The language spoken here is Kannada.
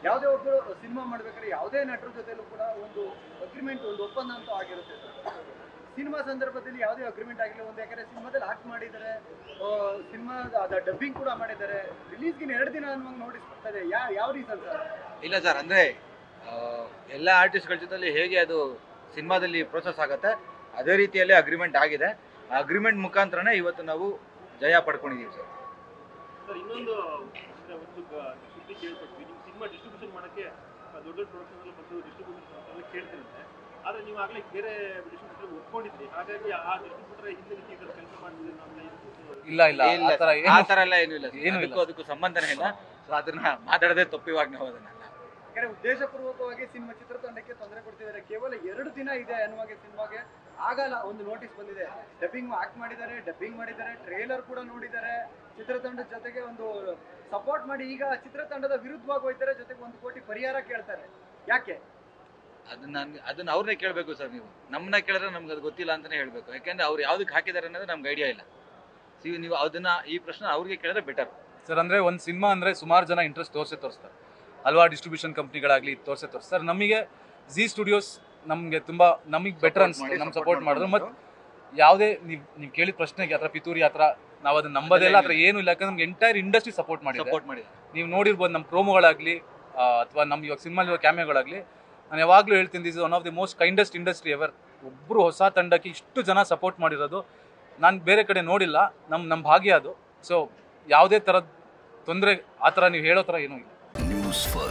ಯಾವುದೇ ಒಬ್ಬರು ಸಿನಿಮಾ ಮಾಡ್ಬೇಕಾದ್ರೆ ಯಾವುದೇ ನಟರ ಜೊತೆಲೂ ಕೂಡ ಒಂದು ಅಗ್ರಿಮೆಂಟ್ ಒಂದು ಒಪ್ಪಂದ ಅಂತೂ ಆಗಿರುತ್ತೆ ಸಿನಿಮಾ ಸಂದರ್ಭದಲ್ಲಿ ಯಾವುದೇ ಅಗ್ರಿಮೆಂಟ್ ಆಗಿಲ್ಲ ಒಂದು ಯಾಕಂದ್ರೆ ಸಿನಿಮಾದಲ್ಲಿ ಆಕ್ಟ್ ಮಾಡಿದ್ದಾರೆ ಸಿನಿಮಾ ಡಬ್ಬಿಂಗ್ ಕೂಡ ಮಾಡಿದ್ದಾರೆ ರಿಲೀಸ್ಗೆ ಎರಡು ದಿನ ಅನ್ನುವಂಗೆ ನೋಟಿಸ್ ಬರ್ತಾ ಯಾವ ಯಾವ ರೀಸನ್ ಸರ್ ಇಲ್ಲ ಸರ್ ಅಂದರೆ ಎಲ್ಲ ಆರ್ಟಿಸ್ಟ್ಗಳ ಜೊತೆಲಿ ಹೇಗೆ ಅದು ಸಿನಿಮಾದಲ್ಲಿ ಪ್ರೋಸೆಸ್ ಆಗುತ್ತೆ ಅದೇ ರೀತಿಯಲ್ಲೇ ಅಗ್ರಿಮೆಂಟ್ ಆಗಿದೆ ಆ ಅಗ್ರಿಮೆಂಟ್ ಮುಖಾಂತರನೇ ಇವತ್ತು ನಾವು ಜಯ ಪಡ್ಕೊಂಡಿದ್ದೀವಿ ಸರ್ ಸರ್ ಇನ್ನೊಂದು ಅಂದ್ರೆ ಒಂದು ಗ- ಸುದ್ದಿ ಕೇಳ್ಪಟ್ವಿ ನಿಮ್ಮ ಸಿನಿಮಾ ಡಿಸ್ಟ್ರಿಬ್ಯೂಷನ್ ಮಾಡೋಕ್ಕೆ ಆ, ದೊಡ್ಡ ದೊಡ್ಡ ಪ್ರೊಡಕ್ಷನ್ ಎಲ್ಲ ಬಂದು ಡಿಸ್ಟ್ರಿಬ್ಯೂಷನ್ ಎಲ್ಲ ಕೇಳ್ತಿರುತ್ತೆ ಆದರೆ ನೀವು ಆಗಲೇ ಬೇರೆ ಡಿಸ್ಟ್ರಿಬ್ಯೂಟರ್ ಒಪ್ಕೊಂಡಿದ್ರಿ ಹಾಗಾಗಿ ಆ ಡಿಸ್ಟ್ರಿಬ್ಯೂಟರ್ ಹಿಂದೆ ನಿಂತು ಇದರ ಕೆಲಸ ಮಾಡಿದ್ರೆ ನಮ್ಮ ಇದು ಇಲ್ಲ ಇಲ್ಲ ಇಲ್ಲ ಆ ಥರ ಸರ್, ಆ ಏನು ಥರ ಎಲ್ಲ ಏನೂ ಇಲ್ಲ ಸರ್. ಏನೂ ಇಲ್ಲ. ಅದಕ್ಕೂ ಅದಕ್ಕೂ ಸಂಬಂಧನೇ ಇಲ್ಲ ಸೊ ಅದನ್ನ ಮಾತಾಡದೆ ತಪ್ಪಿವಾಗ ನಾವು ಅದನ್ನೆಲ್ಲ ಯಾಕಂದ್ರೆ ಉದ್ದೇಶಪೂರ್ವಕವಾಗಿ ಸಿನಿಮಾ ಚಿತ್ರತಂಡಕ್ಕೆ ತೊಂದರೆ ಕೊಡ್ತಿದ್ದಾರೆ ಕೇವಲ ಎರಡು ದಿನ ಇದೆ ಅನ್ನುವಾಗೆ ಸಿನಿಮಾಗೆ ಆಗಲ್ಲ ಒಂದು ನೋಟಿಸ್ ಬಂದಿದೆ ಡಬ್ಬಿಂಗ್ ಆಕ್ಟ್ ಮಾಡಿದ್ದಾರೆ ಡಬ್ಬಿಂಗ್ ಮಾಡಿದ್ದಾರೆ ಟ್ರೇಲರ್ ಕೂಡ ನೋಡಿದ್ದಾರೆ ಚಿತ್ರತಂಡದ ಜೊತೆಗೆ ಒಂದು ಸಪೋರ್ಟ್ ಮಾಡಿ ಈಗ ಚಿತ್ರತಂಡದ ವಿರುದ್ಧವಾಗಿ ಹೋಗ್ತಾರೆ ಜೊತೆಗೆ ಒಂದು ಕೋಟಿ ಪರಿಹಾರ ಕೇಳ್ತಾರೆ ಯಾಕೆ ಅದನ್ನ ನನ್ಗೆ- ಅದನ್ನ ಅವ್ರನ್ನೇ ಕೇಳಬೇಕು ಸರ್ ನೀವು ನಮ್ಮನ್ನ ಕೇಳಿದ್ರೆ ನಮ್ಗೆ ಅದು ಗೊತ್ತಿಲ್ಲ ಅಂತಾನೆ ಹೇಳ್ಬೇಕು ಯಾಕಂದ್ರೆ ಅವ್ರು ಯಾವ್ದಕ್ಕೆ ಹಾಕಿದ್ದಾರೆ ಅನ್ನೋದು ನಮ್ಗೆ ಐಡಿಯಾ ಇಲ್ಲ ಸಿ ನೀವು ಅದನ್ನ ಈ ಪ್ರಶ್ನೆ ಅವ್ರಿಗೆ ಕೇಳಿದ್ರೆ ಬೆಟರ್ ಸರ್ ಅಂದ್ರೆ ಒಂದು ಸಿನಿಮಾ ಅಂದ್ರೆ ಸುಮಾರು ಜನ ಇಂಟ್ರೆಸ್ಟ್ ತೋರಿಸೇ ತೋರಿಸ್ತಾರೆ ಹಲ್ವಾ ಡಿಸ್ಟ್ರಿಬ್ಯೂಷನ್ ಕಂಪ್ನಿಗಳಾಗಲಿ ತೋರಿಸೇ ತೋರಿಸ್ತಾರೆ ನಮಗೆ ಜಿ ಸ್ಟುಡಿಯೋಸ್ ನಮಗೆ ತುಂಬಾ ನಮಗೆ ಬೆಟರ್ ಅನ್ಸುತ್ತೆ ನಮ್ಗೆ ಸಪೋರ್ಟ್ ಮಾಡಿದ್ರು ಮತ್ತು ಯಾವುದೇ ನೀವು ನೀವು ಕೇಳಿದ ಪ್ರಶ್ನೆಗೆ ಆ ಥರ ಪಿತೂರಿ ಆ ಥರ ನಾವು ಅದನ್ನ ನಂಬೋದೇ ಇಲ್ಲ ಆ ಥರ ಏನೂ ಇಲ್ಲ ಯಾಕಂದ್ರೆ ನಮ್ಗೆ ಎಂಟೈರ್ ಇಂಡಸ್ಟ್ರಿ ಸಪೋರ್ಟ್ ಮಾಡಿದೆ ಸಪೋರ್ಟ್ ಮಾಡಿದ್ದಾರೆ ನೀವು ನೋಡಿರ್ಬೋದು ನಮ್ಮ ಪ್ರೋಮೋಗಳಾಗಲಿ ಅಥವಾ ನಮ್ಮ ಇವಾಗ ಸಿನಿಮಾಲಿರುವ ಕ್ಯಾಮಿಯೋಗಳಾಗಲಿ ನಾನು ಯಾವಾಗಲೂ ಹೇಳ್ತೀನಿ this one of the most kindest industry ever ಒಬ್ಬರು ಹೊಸ ತಂಡಕ್ಕೆ ಇಷ್ಟು ಜನ ಸಪೋರ್ಟ್ ಮಾಡಿರೋದು ನಾನು ಬೇರೆ ಕಡೆ ನೋಡಿಲ್ಲ ನಮ್ಮ ನಮ್ಮ ಭಾಗ್ಯ ಅದು ಸೊ ಯಾವುದೇ ಥರದ ತೊಂದರೆ ಆ ಥರ ನೀವು ಹೇಳೋ ಥರ ಏನೂ ಇಲ್ಲ ನ್ಯೂಸ್ ಫಸ್ಟ್